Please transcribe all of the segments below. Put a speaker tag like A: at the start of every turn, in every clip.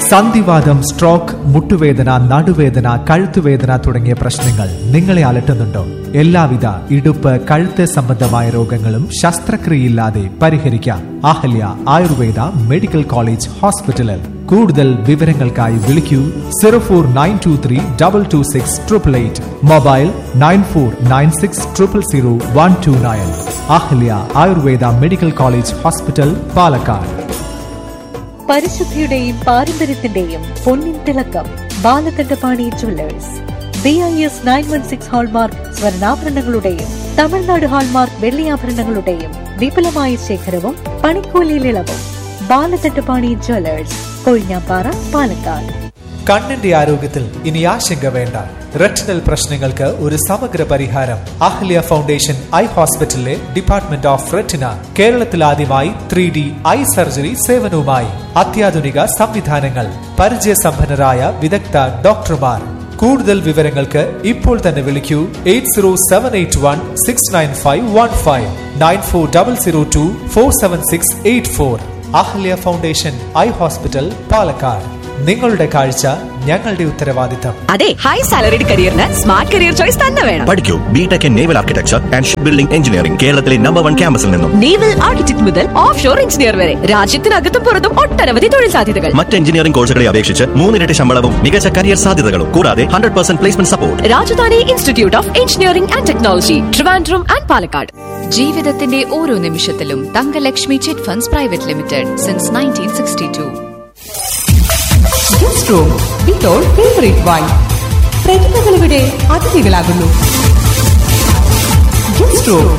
A: സന്ധിവാദം സ്ട്രോക്ക് മുട്ടുവേദന നടുവേദന കഴുത്തുവേദന തുടങ്ങിയ പ്രശ്നങ്ങൾ നിങ്ങളെ അലട്ടുന്നുണ്ടോ എല്ലാവിധ ഇടുപ്പ് കഴുത്ത് സംബന്ധമായ രോഗങ്ങളും ശസ്ത്രക്രിയയില്ലാതെ പരിഹരിക്കാം അഹല്യ ആയുർവേദ മെഡിക്കൽ കോളേജ് ഹോസ്പിറ്റലിൽ കൂടുതൽ വിവരങ്ങൾക്കായി വിളിക്കൂ zero four nine two three double two six triple eight mobile nine four nine six triple zero one two nine Ahalya Ayurveda medical college hospital Palakkad
B: പരിശുദ്ധിയുടെയും പാരമ്പര്യത്തിന്റെയും പൊന്നിൻ തിളക്കം Balakandapani jewellers B I S nine one six hallmark സ്വർണ്ണാഭരണങ്ങളുടെയും Tamil Nadu hallmark വെള്ളിയാഭരണങ്ങളുടെയും വിപുലമായ ശേഖരവും പണിക്കൂലിയിൽ ഇളവും ബാലകണ്ഠപാണി ജുവല്ലേഴ്സ് കൊഴിഞ്ഞാപ്പാറ പാലക്കാട്
A: കണ്ണിന്റെ ആരോഗ്യത്തിൽ ഇനി ആശങ്ക വേണ്ട റെറ്റിനൽ പ്രശ്നങ്ങൾക്ക് ഒരു സമഗ്ര പരിഹാരം അഹ്ല്യ ഫൗണ്ടേഷൻ ഐ ഹോസ്പിറ്റലിലെ ഡിപ്പാർട്ട്മെന്റ് ഓഫ് റെറ്റിന കേരളത്തിൽ ആദ്യമായി ത്രീ ഡി ഐ സർജറി സേവനവുമായി അത്യാധുനിക സംവിധാനങ്ങൾ പരിചയസമ്പന്നരായ വിദഗ്ധ ഡോക്ടർമാർ കൂടുതൽ വിവരങ്ങൾക്ക് ഇപ്പോൾ തന്നെ വിളിക്കൂ eight zero seven eight one six nine five one five nine four double zero two four seven six eight four Ahalya foundation eye hospital Palakkad നിങ്ങളുടെ കാഴ്ച ഞങ്ങളുടെ ഉത്തരവാദിത്തം
C: അതെ ഹൈ സാലറിഡ് കരിയറിന് സ്മാർട്ട് കരിയർ ചോയ്സ് തന്നെ വേണം
D: പഠിക്കൂ B Tech in naval architecture and ship building engineering കേരളത്തിലെ നമ്പർ വൺ ക്യാമ്പസിൽ നിന്നും
C: നേവൽ ആർക്കിടെക്ട് മുതൽ ഓഫ് ഷോർ എഞ്ചിനീയർ വരെ രാജ്യത്തിനകത്തും പുറത്തും ഒട്ടനവധി തൊഴിൽ സാധ്യതകൾ
D: മറ്റ് എഞ്ചിനീയറിംഗ് കോഴ്സുകളെ അപേക്ഷിച്ച് മൂന്നിരട്ടി ശമ്പളവും മികച്ച കരിയർ സാധ്യതകളും കൂടാതെ hundred percent placement support
C: Rajadhani institute of engineering and technology Trivandrum and Palakkad
E: ജീവിതത്തിന്റെ ഓരോ നിമിഷത്തിലും Thangalakshmi chit funds private limited since nineteen sixty two
F: guest room with all favourite wine പ്രതിഭകളിവിടെ അതിഥികളാകുന്നു ഗസ്റ്റ് റൂം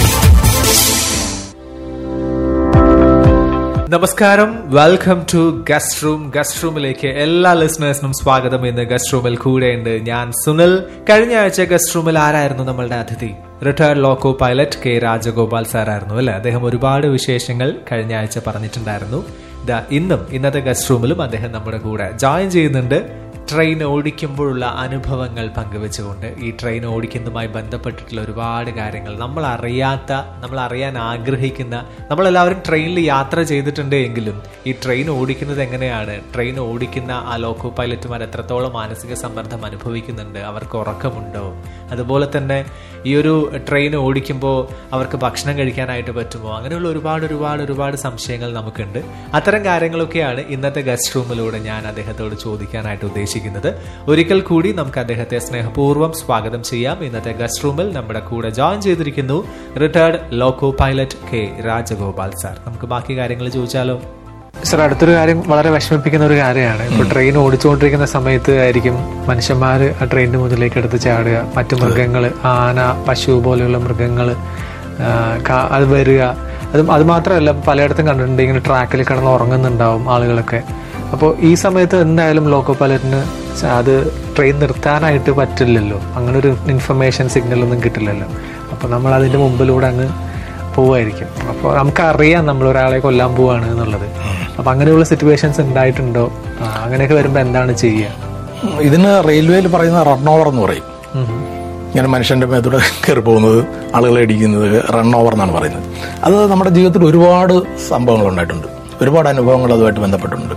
A: നമസ്കാരം welcome to guest room guest റൂമിലേക്ക് എല്ലാ ലിസണേഴ്സിനും സ്വാഗതം ഇന്ന് ഗസ്റ്റ് റൂമിൽ കൂടെയുണ്ട് ഞാൻ സുനിൽ കഴിഞ്ഞ ആഴ്ച ഗസ്റ്റ് റൂമിൽ ആരായിരുന്നു നമ്മളുടെ അതിഥി retired loco pilot K Rajagopal സാറായിരുന്നു അല്ലെ അദ്ദേഹം ഒരുപാട് വിശേഷങ്ങൾ കഴിഞ്ഞ ആഴ്ച പറഞ്ഞിട്ടുണ്ടായിരുന്നു ദാ ഇന്നും ഇന്നത്തെ ഗസ്റ്റ് റൂമിലും അദ്ദേഹം നമ്മുടെ കൂടെ ജോയിൻ ചെയ്യുന്നുണ്ട് ട്രെയിൻ ഓടിക്കുമ്പോഴുള്ള അനുഭവങ്ങൾ പങ്കുവെച്ചുകൊണ്ട് ഈ ട്രെയിൻ ഓടിക്കുന്നതുമായി ബന്ധപ്പെട്ടിട്ടുള്ള ഒരുപാട് കാര്യങ്ങൾ നമ്മൾ അറിയാത്ത നമ്മൾ അറിയാൻ ആഗ്രഹിക്കുന്ന നമ്മളെല്ലാവരും ട്രെയിനിൽ യാത്ര ചെയ്തിട്ടുണ്ട് എങ്കിലും ഈ ട്രെയിൻ ഓടിക്കുന്നത് എങ്ങനെയാണ് ട്രെയിൻ ഓടിക്കുന്ന ആ ലോക്കോ പൈലറ്റുമാർ എത്രത്തോളം മാനസിക സമ്മർദ്ദം അനുഭവിക്കുന്നുണ്ട് അവർക്ക് ഉറക്കമുണ്ടോ അതുപോലെ തന്നെ ഈ ഒരു ട്രെയിൻ ഓടിക്കുമ്പോൾ അവർക്ക് ഭക്ഷണം കഴിക്കാനായിട്ട് പറ്റുമോ അങ്ങനെയുള്ള ഒരുപാട് ഒരുപാട് ഒരുപാട് സംശയങ്ങൾ നമുക്കുണ്ട് അത്തരം കാര്യങ്ങളൊക്കെയാണ് ഇന്നത്തെ ഗസ്റ്റ് റൂമിലൂടെ ഞാൻ അദ്ദേഹത്തോട് ചോദിക്കാനായിട്ട് ഉദ്ദേശിക്കുന്നത് ഒരിക്കൽ കൂടി നമുക്ക് അദ്ദേഹത്തെ സ്നേഹപൂർവ്വം സ്വാഗതം ചെയ്യാം ഇന്നത്തെ ഗസ്റ്റ് റൂമിൽ നമ്മുടെ കൂടെ ജോയിൻ ചെയ്തിരിക്കുന്നു retired loco pilot K Rajagopal sir നമുക്ക് ബാക്കി കാര്യങ്ങൾ ചോദിച്ചാലോ
G: സർ അടുത്തൊരു കാര്യം വളരെ വിഷമിപ്പിക്കുന്ന ഒരു കാര്യമാണ് ഇപ്പൊ ട്രെയിൻ ഓടിച്ചുകൊണ്ടിരിക്കുന്ന സമയത്ത് ആയിരിക്കും മനുഷ്യന്മാര് ആ ട്രെയിനിന്റെ മുന്നിലേക്ക് എടുത്ത് ചാടുക മറ്റു മൃഗങ്ങള് ആന പശു പോലെയുള്ള മൃഗങ്ങള് ആ, കാ- അത് വരിക അത് അത് മാത്രമല്ല പലയിടത്തും കണ്ടിട്ടുണ്ട് ഇങ്ങനെ ട്രാക്കിൽ കിടന്ന് ഉറങ്ങുന്നുണ്ടാവും ആളുകളൊക്കെ അപ്പോൾ ഈ സമയത്ത് എന്തായാലും ലോക്കോ പൈലറ്റിന് അത് ട്രെയിൻ നിർത്താനായിട്ട് പറ്റില്ലല്ലോ അങ്ങനെ ഒരു ഇൻഫർമേഷൻ സിഗ്നൽ ഒന്നും കിട്ടില്ലല്ലോ അപ്പോൾ നമ്മൾ അതിന്റെ മുമ്പിലൂടെ അങ്ങ് പോവായിരിക്കും അപ്പോൾ നമുക്കറിയാം നമ്മൾ ഒരാളെ കൊല്ലാൻ പോവാണ് എന്നുള്ളത് അപ്പൊ അങ്ങനെയുള്ള സിറ്റുവേഷൻസ് ഉണ്ടായിട്ടുണ്ടോ ആ, അങ്ങനെയൊക്കെ വരുമ്പോ എന്താണ് ചെയ്യുക
H: ഇതിന് റെയിൽവേയിൽ പറയുന്ന റൺ ഓവർ എന്ന് പറയും ഇങ്ങനെ മനുഷ്യന്റെ മേത്തൂടെ കയറി പോകുന്നത് ആളുകളെ ഇടിക്കുന്നത് റൺ ഓവർ എന്നാണ് പറയുന്നത് അത് നമ്മുടെ ജീവിതത്തിൽ ഒരുപാട് സംഭവങ്ങൾ ഉണ്ടായിട്ടുണ്ട് ഒരുപാട് അനുഭവങ്ങൾ അതുമായിട്ട് ബന്ധപ്പെട്ടിട്ടുണ്ട്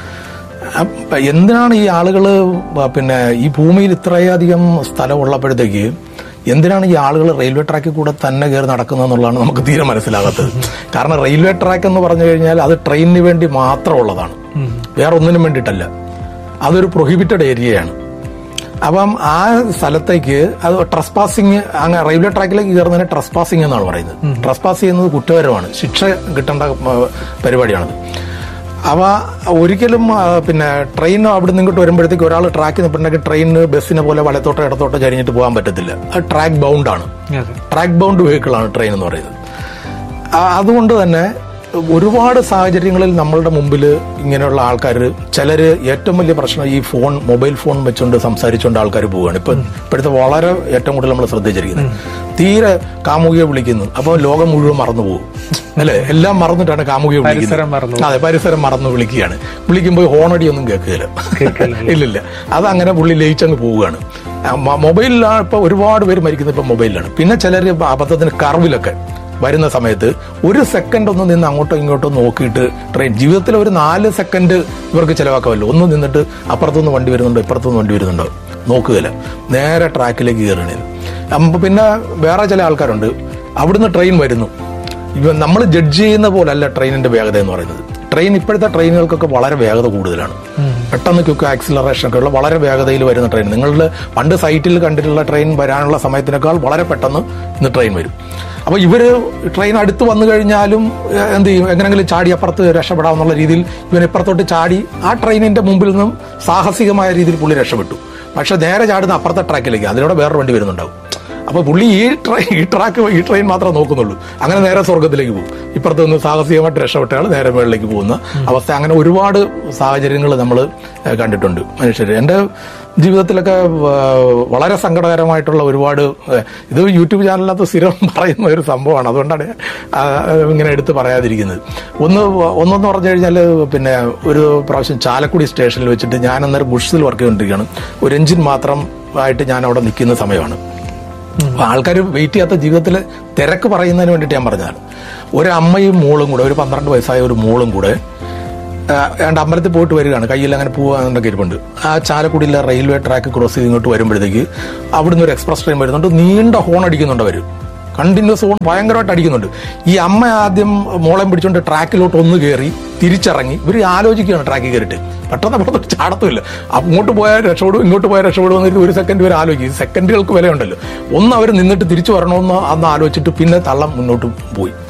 H: അപ്പ എന്തിനാണ് ഈ ആളുകൾ പിന്നെ ഈ ഭൂമിയിൽ ഇത്രയധികം സ്ഥലം ഉള്ളപ്പോഴത്തേക്ക് എന്തിനാണ് ഈ ആളുകൾ റെയിൽവേ ട്രാക്കിൽ കൂടെ തന്നെ കയറി നടക്കുന്നത് എന്നുള്ളതാണ് നമുക്ക് തീരെ മനസ്സിലാകാത്തത് കാരണം റെയിൽവേ ട്രാക്ക് എന്ന് പറഞ്ഞു കഴിഞ്ഞാൽ അത് ട്രെയിനിന് വേണ്ടി മാത്രമുള്ളതാണ് വേറെ ഒന്നിനും വേണ്ടിയിട്ടല്ല അതൊരു പ്രൊഹിബിറ്റഡ് ഏരിയയാണ് അപ്പം ആ സ്ഥലത്തേക്ക് അത് ട്രസ് പാസിങ് അങ്ങ് റെയിൽവേ ട്രാക്കിലേക്ക് കയറുന്നതിന് ട്രസ് പാസിങ് എന്നാണ് പറയുന്നത് ട്രസ് പാസ് ചെയ്യുന്നത് കുറ്റകരമാണ് ശിക്ഷ കിട്ടേണ്ട ആ, പരിപാടിയാണത് അവ ഒരിക്കലും ആ, പിന്നെ ട്രെയിൻ അവിടെ നിന്ന് ഇങ്ങോട്ട് വരുമ്പോഴത്തേക്ക് ഒരാൾ ട്രാക്കിൽ നിൽപ്പുണ്ടെങ്കിൽ ട്രെയിനിന് ബസ്സിനെ പോലെ വലത്തോട്ടോ ഇടത്തോട്ടോ ചരിഞ്ഞിട്ട് പോകാൻ പറ്റത്തില്ല അത് ട്രാക്ക് ബൗണ്ട് ആണ്
G: അതെ
H: ട്രാക്ക് ബൗണ്ട് വെഹിക്കിൾ ആണ് ട്രെയിൻ എന്ന് പറയുന്നത് ആ, അതുകൊണ്ട് തന്നെ ഒരുപാട് സാഹചര്യങ്ങളിൽ നമ്മളുടെ മുമ്പിൽ ഇങ്ങനെയുള്ള ആൾക്കാർ ചിലര് ഏറ്റവും വലിയ പ്രശ്നം ഈ ഫോൺ മൊബൈൽ ഫോൺ വെച്ചുകൊണ്ട് സംസാരിച്ചുകൊണ്ട് ആൾക്കാർ പോവുകയാണ് ഇപ്പൊ ഇപ്പോഴത്തെ വളരെ ഏറ്റവും കൂടുതൽ നമ്മൾ ശ്രദ്ധിച്ചിരിക്കുന്നത് തീരെ കാമുകിയെ വിളിക്കുന്നു അപ്പോൾ ലോകം മുഴുവൻ മറന്നു പോകും അല്ലെ എല്ലാം മറന്നിട്ടാണ് കാമുകിയെ
G: പരിസരം മറന്നു
H: വിളിക്കുന്നത് അതെ പരിസരം മറന്നു വിളിക്കുകയാണ് വിളിക്കുമ്പോൾ ഹോണടി ഒന്നും കേൾക്കുകയില്ല
G: കേൾക്കില്ല.
H: ഇല്ലില്ല അതങ്ങനെ പുള്ളി ലയിച്ചങ്ങ് പോവുകയാണ് ആ, മൊ- മൊബൈലിലാണ് ഇപ്പൊ ഒരുപാട് പേര് മരിക്കുന്നത് ഇപ്പൊ മൊബൈലിലാണ് പിന്നെ ചിലർ അബദ്ധത്തിന് കർവിലൊക്കെ വരുന്ന സമയത്ത് ഒരു സെക്കൻഡ് ഒന്ന് നിന്ന് അങ്ങോട്ടോ ഇങ്ങോട്ടോ നോക്കിയിട്ട് ട്രെയിൻ ജീവിതത്തിൽ ഒരു നാല് സെക്കൻഡ് ഇവർക്ക് ചിലവാക്കാമല്ലോ ഒന്ന് നിന്നിട്ട് അപ്പുറത്തുനിന്ന് വണ്ടി വരുന്നുണ്ടോ ഇപ്പുറത്തുനിന്ന് വണ്ടി വരുന്നുണ്ടോ നോക്കുകയില്ല നേരെ ട്രാക്കിലേക്ക് കയറണേ അപ്പൊ പിന്നെ വേറെ ചില ആൾക്കാരുണ്ട് അവിടുന്ന് ട്രെയിൻ വരുന്നു ഇവ നമ്മൾ ജഡ്ജ് ചെയ്യുന്ന പോലല്ല ട്രെയിനിന്റെ വേഗത എന്ന് പറയുന്നത് ട്രെയിൻ ഇപ്പോഴത്തെ ട്രെയിനുകൾക്കൊക്കെ വളരെ വേഗത കൂടുതലാണ് പെട്ടെന്ന് ക്യുക്ക് ആക്സിലറേഷൻ ഒക്കെ ഉള്ള വളരെ വേഗതയിൽ വരുന്ന ട്രെയിൻ നിങ്ങളുടെ പണ്ട് സൈറ്റിൽ കണ്ടിട്ടുള്ള ട്രെയിൻ വരാനുള്ള സമയത്തിനേക്കാൾ വളരെ പെട്ടെന്ന് ഇന്ന് ട്രെയിൻ വരും അപ്പൊ ഇവര് ട്രെയിൻ അടുത്ത് വന്നു കഴിഞ്ഞാലും ഏഹ്, എന്ത് ചെയ്യും എങ്ങനെങ്കിലും ചാടി അപ്പുറത്ത് രക്ഷപ്പെടാമെന്നുള്ള രീതിയിൽ ഇവൻ ഇപ്പുറത്തോട്ട് ചാടി ആ ട്രെയിനിന്റെ മുമ്പിൽ നിന്നും സാഹസികമായ രീതിയിൽ പുള്ളി രക്ഷപ്പെട്ടു പക്ഷെ നേരെ ചാടുന്ന അപ്പുറത്തെ ട്രാക്കിലേക്ക് അതിലൂടെ വേറൊരു വണ്ടി വരുന്നുണ്ടാവും അപ്പൊ പുള്ളി ഈ ട്രെയിൻ ഈ ട്രാക്ക് ഈ ട്രെയിൻ മാത്രമേ നോക്കുന്നുള്ളൂ അങ്ങനെ നേരെ സ്വർഗത്തിലേക്ക് പോകും ഇപ്പുറത്ത് നിന്ന് സാഹസികമായിട്ട് രക്ഷപ്പെട്ടയാൾ നേരെ മുകളിലേക്ക് പോകുന്ന അവസ്ഥ അങ്ങനെ ഒരുപാട് സാഹചര്യങ്ങൾ നമ്മൾ കണ്ടിട്ടുണ്ട് മനുഷ്യർ എൻ്റെ ജീവിതത്തിലൊക്കെ ആ, വളരെ സങ്കടകരമായിട്ടുള്ള ഒരുപാട് ആ, ഇത് യൂട്യൂബ് ചാനലിനകത്ത് സ്ഥിരം പറയുന്ന ഒരു സംഭവമാണ് അതുകൊണ്ടാണ് ഞാൻ, ആ, ഇങ്ങനെ എടുത്ത് പറയാതിരിക്കുന്നത് ഒന്ന് ഒന്നെന്ന് പറഞ്ഞു കഴിഞ്ഞാൽ പിന്നെ ഒരു പ്രാവശ്യം ചാലക്കുടി സ്റ്റേഷനിൽ വെച്ചിട്ട് ഞാൻ അന്നേരം ബുഷ്സിൽ വർക്ക് ചെയ്തുകൊണ്ടിരിക്കുകയാണ് ഒരു എഞ്ചിൻ മാത്രം ആയിട്ട് ഞാൻ അവിടെ നിൽക്കുന്ന സമയമാണ് അപ്പൊ ആൾക്കാർ വെയിറ്റ് ചെയ്യാത്ത ജീവിതത്തിൽ തിരക്ക് പറയുന്നതിന് വേണ്ടിയിട്ട് ഞാൻ പറഞ്ഞതാണ് ഒരു അമ്മയും മോളും കൂടെ ഒരു പന്ത്രണ്ട് വയസ്സായ ഒരു മോളും കൂടെ ആ, ഏതാണ്ട് അമ്പലത്തിൽ പോയിട്ട് വരികയാണ് കയ്യിൽ അങ്ങനെ പോകാനൊക്കെ ഇരിപ്പുണ്ട് ആ ചാലക്കുടിയിലെ റെയിൽവേ ട്രാക്ക് ക്രോസ് ചെയ്ത് ഇങ്ങോട്ട് വരുമ്പോഴത്തേക്ക് അവിടുന്ന് ഒരു എക്സ്പ്രസ് ട്രെയിൻ വരുന്നുണ്ട് നീണ്ട ഹോൺ അടിക്കുന്നുണ്ട് അവർ കണ്ടിന്യൂസ് ഹോൺ ഭയങ്കരമായിട്ട് അടിക്കുന്നുണ്ട് ഈ അമ്മ ആദ്യം മോളെ പിടിച്ചുകൊണ്ട് ട്രാക്കിലോട്ട് ഒന്ന് കയറി തിരിച്ചിറങ്ങി ഇവർ ആലോചിക്കുകയാണ് ട്രാക്കിൽ കയറിയിട്ട് പെട്ടെന്ന് അപ്പുറത്ത് ചാടത്തുമില്ല അങ്ങോട്ട് പോയാൽ രക്ഷപ്പെടും ഇങ്ങോട്ട് പോയാൽ രക്ഷപ്പെടും എന്നിട്ട് ഒരു സെക്കൻഡ് വരെ ആലോചിക്കും സെക്കൻഡുകൾക്ക് വിലയുണ്ടല്ലോ ഒന്ന് അവർ നിന്നിട്ട് തിരിച്ചു വരണമെന്ന് അന്ന് ആലോചിച്ചിട്ട് പിന്നെ തള്ളം മുന്നോട്ട് പോയി